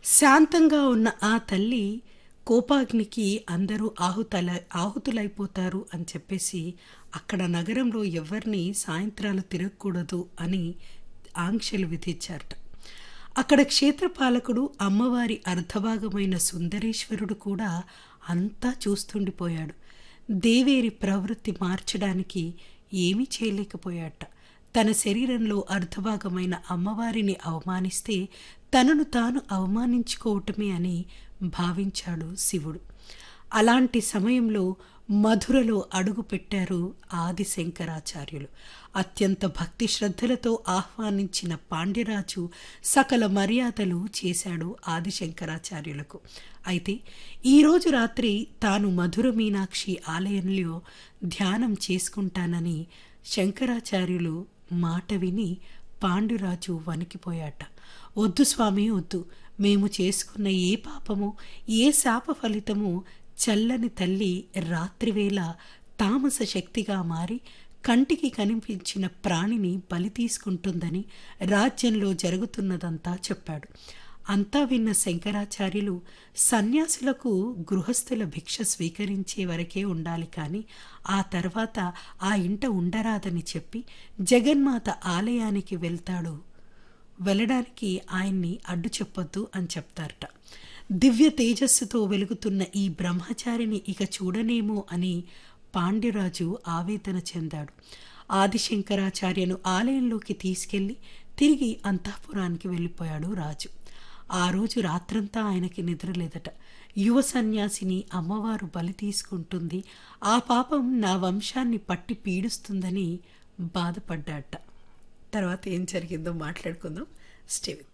శాంతంగా ఉన్న ఆ తల్లి కోపాగ్నికి అందరూ ఆహుతల ఆహుతులైపోతారు అని చెప్పేసి అక్కడ నగరంలో ఎవరిని సాయంత్రాలు తిరగకూడదు అని ఆంక్షలు విధించారట అక్కడ క్షేత్రపాలకుడు అమ్మవారి అర్ధభాగమైన సుందరేశ్వరుడు కూడా అంతా చూస్తుండిపోయాడు దేవేరి ప్రవృత్తి మార్చడానికి ఏమీ చేయలేకపోయాట తన శరీరంలో అర్ధభాగమైన అమ్మవారిని అవమానిస్తే తనను తాను అవమానించుకోవటమే అని భావించాడు శివుడు అలాంటి సమయంలో మధురలో అడుగు పెట్టారు ఆది శంకరాచార్యులు అత్యంత భక్తి శ్రద్ధలతో ఆహ్వానించిన పాండ్యరాజు సకల మర్యాదలు చేశాడు ఆది శంకరాచార్యులకు అయితే ఈరోజు రాత్రి తాను మధుర మీనాక్షి ఆలయంలో ధ్యానం చేసుకుంటానని శంకరాచార్యులు మాట విని పాండురాజు వణికిపోయాట వద్దు స్వామి వద్దు మేము చేసుకున్న ఏ పాపము ఏ శాప ఫలితము చల్లని తల్లి రాత్రివేళ తామస శక్తిగా మారి కంటికి కనిపించిన ప్రాణిని బలి తీసుకుంటుందని రాజ్యంలో జరుగుతున్నదంతా చెప్పాడు అంతా విన్న శంకరాచార్యులు సన్యాసులకు గృహస్థుల భిక్ష స్వీకరించే వరకే ఉండాలి కానీ ఆ తర్వాత ఆ ఇంట ఉండరాదని చెప్పి జగన్మాత ఆలయానికి వెళ్తాడు వెళ్ళడానికి ఆయన్ని అడ్డు చెప్పొద్దు అని చెప్తారట దివ్య తేజస్సుతో వెలుగుతున్న ఈ బ్రహ్మచారిని ఇక చూడనేమో అని పాండ్యరాజు ఆవేదన చెందాడు ఆదిశంకరాచార్యను ఆలయంలోకి తీసుకెళ్లి తిరిగి అంతఃపురానికి వెళ్ళిపోయాడు రాజు ఆ రోజు రాత్రంతా ఆయనకి నిద్రలేదట యువ సన్యాసిని అమ్మవారు బలి తీసుకుంటుంది ఆ పాపం నా వంశాన్ని పట్టి పీడుస్తుందని బాధపడ్డాట తర్వాత ఏం జరిగిందో మాట్లాడుకుందాం స్టే విత్